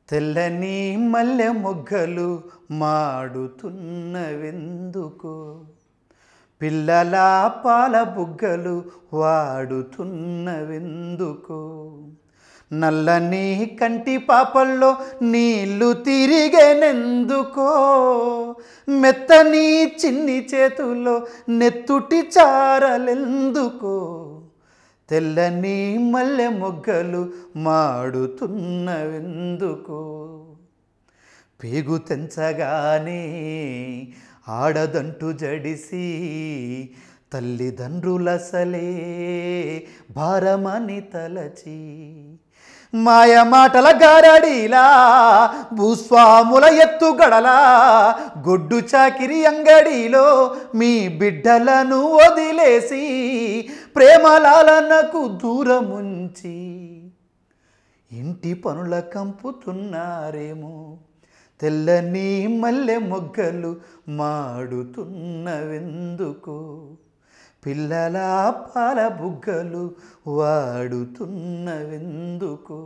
తెల్లని మల్లె మొగ్గలు మాడుతున్నవెందుకో పిల్లల పాల బుగ్గలు వాడుతున్నవెందుకో నల్లని కంటి పాపల్లో నీళ్లు తిరిగేనెందుకో మెత్తని చిన్ని చేతుల్లో నెత్తుటి చారలెందుకో తెల్లని మల్లె మొగ్గలు మాడుతున్నవెందుకో పేగు తెంచగానే ఆడదంటూ జడిసి తల్లిదండ్రులసలే భారమని తలచి మాయ మాటల గారడిలా భూస్వాముల ఎత్తుగడలా గొడ్డు చాకిరి అంగడిలో మీ బిడ్డలను వదిలేసి ప్రేమలాలనకు దూరముంచి ఇంటి పనుల కంపుతున్నారేమో తెల్లని మల్లె మొగ్గలు మాడుతున్నవెందుకో పిల్లల పాల బుగ్గలు వాడుతున్నవెందుకో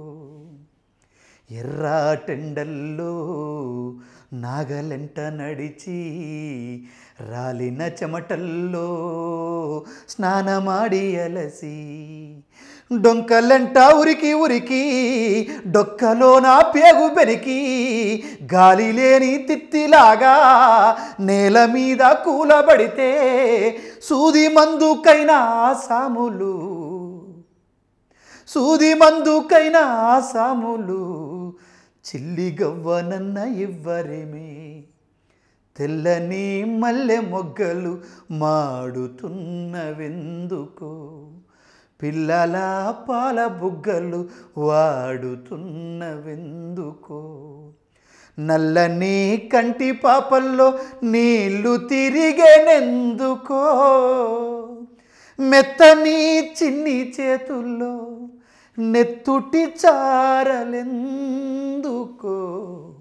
ఎర్రాటెండల్లో నాగలెంట నడిచి రాలిన చెమటల్లో స్నానమాడి అలసి డొంకలెంట ఉరికి ఉరికి డొక్కలో నా పేగు పెరికి గాలి లేని తిత్తిలాగా నేల మీద కూలబడితే సూది మందుకైనా సాములు సూది మందుకైనా సాములు చిల్లి గవ్వనన్న ఇవ్వరేమే తెల్లని మల్లె మొగ్గలు మాడుతున్నవెందుకో పిల్లల పాల బుగ్గలు వాడుతున్నవెందుకో నల్లని కంటి పాపల్లో నీళ్లు తిరిగేనెందుకో మెత్తని చిన్ని చేతుల్లో నెత్తుటి చారలెందుకో